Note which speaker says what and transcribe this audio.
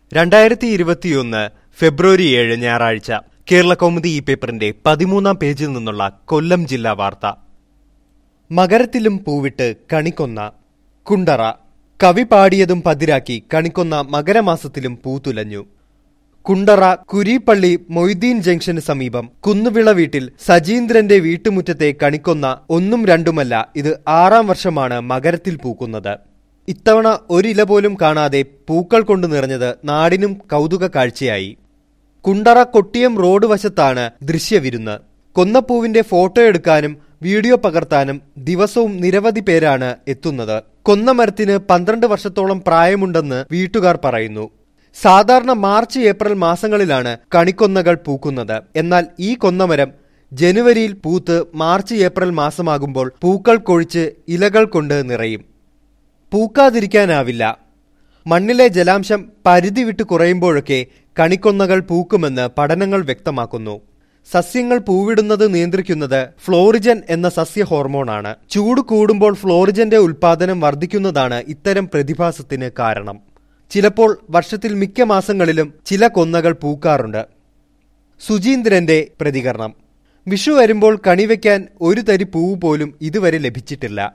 Speaker 1: രണ്ടായിരത്തി ഇരുപത്തിയൊന്ന് ഫെബ്രുവരി ഏഴ് ഞായറാഴ്ച കേരള കൗമുദി ഈ പേപ്പറിന്റെ പതിമൂന്നാം പേജിൽ നിന്നുള്ള കൊല്ലം ജില്ലാ വാർത്ത മകരത്തിലും പൂവിട്ട് കണിക്കൊന്ന കുണ്ടറ കവി പാടിയതും പതിരാക്കി കണിക്കൊന്ന മകരമാസത്തിലും പൂത്തുലഞ്ഞു കുണ്ടറ കുരീപ്പള്ളി മൊയ്തീൻ ജംഗ്ഷന് സമീപം കുന്നുവിള വീട്ടിൽ സജീന്ദ്രന്റെ വീട്ടുമുറ്റത്തെ കണിക്കൊന്ന ഒന്നും രണ്ടുമല്ല ഇത് ആറാം വർഷമാണ് മകരത്തിൽ പൂക്കുന്നത് ഇത്തവണ ഒരില പോലും കാണാതെ പൂക്കൾ കൊണ്ട് നിറഞ്ഞത് നാടിനും കൗതുക കാഴ്ചയായി കുണ്ടറ കൊട്ടിയം റോഡ് വശത്താണ് ദൃശ്യവിരുന്ന് കൊന്നപ്പൂവിന്റെ ഫോട്ടോ എടുക്കാനും വീഡിയോ പകർത്താനും ദിവസവും നിരവധി പേരാണ് എത്തുന്നത് കൊന്നമരത്തിന് പന്ത്രണ്ട് വർഷത്തോളം പ്രായമുണ്ടെന്ന് വീട്ടുകാർ പറയുന്നു സാധാരണ മാർച്ച് ഏപ്രിൽ മാസങ്ങളിലാണ് കണിക്കൊന്നകൾ പൂക്കുന്നത് എന്നാൽ ഈ കൊന്നമരം ജനുവരിയിൽ പൂത്ത് മാർച്ച് ഏപ്രിൽ മാസമാകുമ്പോൾ പൂക്കൾ കൊഴിച്ച് ഇലകൾ കൊണ്ട് നിറയും പൂക്കാതിരിക്കാനാവില്ല മണ്ണിലെ ജലാംശം പരിധി വിട്ട് കുറയുമ്പോഴൊക്കെ കണിക്കൊന്നകൾ പൂക്കുമെന്ന് പഠനങ്ങൾ വ്യക്തമാക്കുന്നു സസ്യങ്ങൾ പൂവിടുന്നത് നിയന്ത്രിക്കുന്നത് ഫ്ലോറിജൻ എന്ന സസ്യ ഹോർമോണാണ് ചൂട് കൂടുമ്പോൾ ഫ്ലോറിജന്റെ ഉൽപാദനം വർദ്ധിക്കുന്നതാണ് ഇത്തരം പ്രതിഭാസത്തിന് കാരണം ചിലപ്പോൾ വർഷത്തിൽ മിക്ക മാസങ്ങളിലും ചില കൊന്നകൾ പൂക്കാറുണ്ട് സുജീന്ദ്രന്റെ പ്രതികരണം വിഷു വരുമ്പോൾ കണിവെക്കാൻ ഒരു തരി പൂവ് പോലും ഇതുവരെ ലഭിച്ചിട്ടില്ല